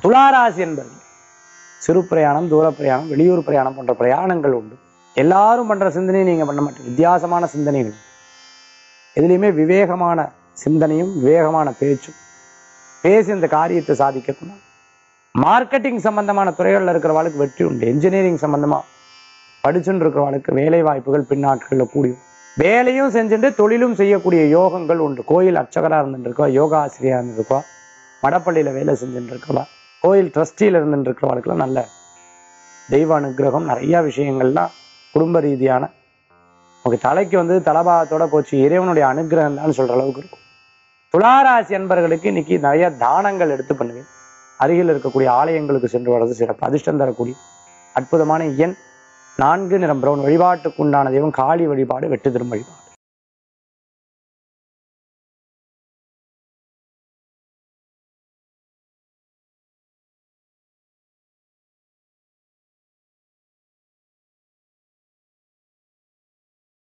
துளாராசி என்பர்கள் சிறு பிரயாணம் தூர பிரயாணம் வெளியூர் பிரயாணம் போன்ற பிரயாணங்கள் உண்டு எல்லாரும் பண்ற சிந்தனையை நீங்க பண்ண மாட்டீங்க வித்தியாசமான சிந்தனைகள் எதுலையுமே விவேகமான சிந்தனையும் விவேகமான பேச்சும் பேசி இந்த காரியத்தை சாதிக்கக்கூடாது மார்க்கெட்டிங் சம்பந்தமான துறைகளில் இருக்கிறவளுக்கு வெற்றி உண்டு என்ஜினியரிங் சம்பந்தமா படிச்சுட்டு இருக்கிறவளுக்கு வேலை வாய்ப்புகள் பின்னாட்களில் கூடியும் வேலையும் செஞ்சுட்டு தொழிலும் செய்யக்கூடிய யோகங்கள் உண்டு கோயில் அர்ச்சகராக இருந்துட்டு இருக்கா யோகா ஆசிரியராக இருந்துருக்கா மடப்பள்ளியில் வேலை செஞ்சுட்டு இருக்கவா கோயில் ட்ரஸ்டியில் இருந்துட்டு இருக்கிறவளுக்குலாம் நல்ல தெய்வ அனுகிரகம் நிறைய விஷயங்கள்லாம் குடும்ப ரீதியான உங்க தலைக்கு வந்து தலபாகத்தோட போச்சு இறைவனுடைய அனுகிரகம் தான் சொல்ற அளவுக்கு இருக்கும் துளாராசி அன்பர்களுக்கு இன்னைக்கு நிறைய தானங்கள் எடுத்து பண்ணுவேன் அருகில் இருக்கக்கூடிய ஆலயங்களுக்கு சென்று வர்றது சிறப்பு அதிர்ஷ்டம் தரக்கூடிய அற்புதமான எண் நான்கு நிறம் பிரவுன் வழிபாட்டுக்கு உண்டான தெய்வம் காளி வழிபாடு வெட்டு திரும் வழிபாடு